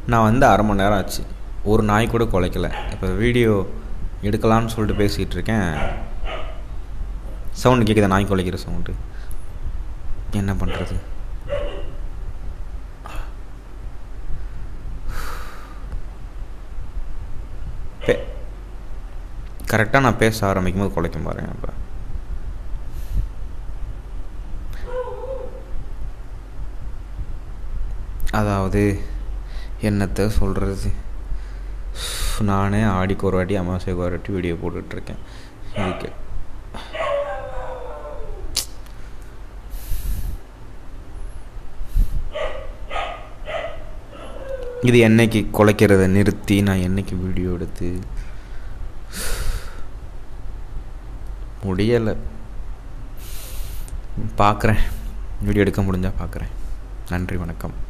நான் வந்து அரை மணி நேரம் ஆச்சு ஒரு நாய் கூட குலைக்கல இப்போ வீடியோ எடுக்கலாம்னு சொல்லிட்டு பேசிகிட்டு இருக்கேன் சவுண்டு கேட்குது நாய் குலைக்கிற சவுண்டு என்ன பண்ணுறது பே கரெக்டாக நான் பேச ஆரம்பிக்கும் போது குலைக்கும் பாருங்க இப்போ அதாவது என்னத்தை சொல்கிறது நானே ஆடிக்கு ஒரு வாட்டி அமாவாசைக்கு ஒரு வாட்டி வீடியோ போட்டுட்ருக்கேன் இதுக்கு இது என்னைக்கு குலைக்கிறத நிறுத்தி நான் என்னைக்கு வீடியோ எடுத்து முடியலை பார்க்குறேன் வீடியோ எடுக்க முடிஞ்சால் பார்க்குறேன் நன்றி வணக்கம்